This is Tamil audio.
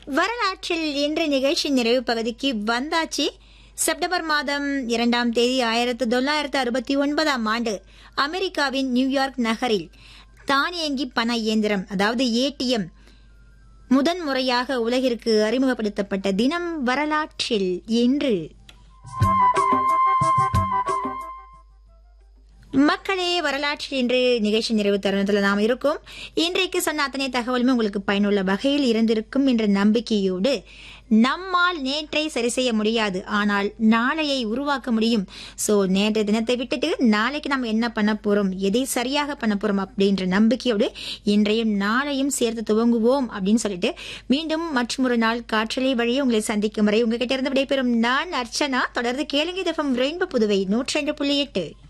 வரலாற்றில் இன்று நிகழ்ச்சி நிறைவு பகுதிக்கு வந்தாச்சு செப்டம்பர் மாதம் இரண்டாம் தேதி ஆயிரத்து தொள்ளாயிரத்து அறுபத்தி ஒன்பதாம் ஆண்டு அமெரிக்காவின் நியூயார்க் நகரில் தானியங்கி பண இயந்திரம் அதாவது ஏடிஎம் முதன் முறையாக உலகிற்கு அறிமுகப்படுத்தப்பட்ட தினம் வரலாற்றில் இன்று மக்களே வரலாற்றில் இன்று நிகழ்ச்சி நிறைவு தருணத்தில் நாம் இருக்கோம் இன்றைக்கு சொன்ன அத்தனை தகவலுமே உங்களுக்கு பயனுள்ள வகையில் இருந்திருக்கும் என்ற நம்பிக்கையோடு நம்மால் நேற்றை சரி செய்ய முடியாது ஆனால் நாளையை உருவாக்க முடியும் சோ நேற்று தினத்தை விட்டுட்டு நாளைக்கு நம்ம என்ன பண்ண போறோம் எதை சரியாக பண்ண போறோம் அப்படின்ற நம்பிக்கையோடு இன்றையும் நாளையும் சேர்த்து துவங்குவோம் அப்படின்னு சொல்லிட்டு மீண்டும் மற்றொரு நாள் காற்றலை வழியே உங்களை சந்திக்கும் வரை உங்ககிட்ட இருந்து விடைபெறும் நான் அர்ச்சனா தொடர்ந்து கேளுங்க ரெயின்போ புதுவை நூற்றி ரெண்டு புள்ளி எட்டு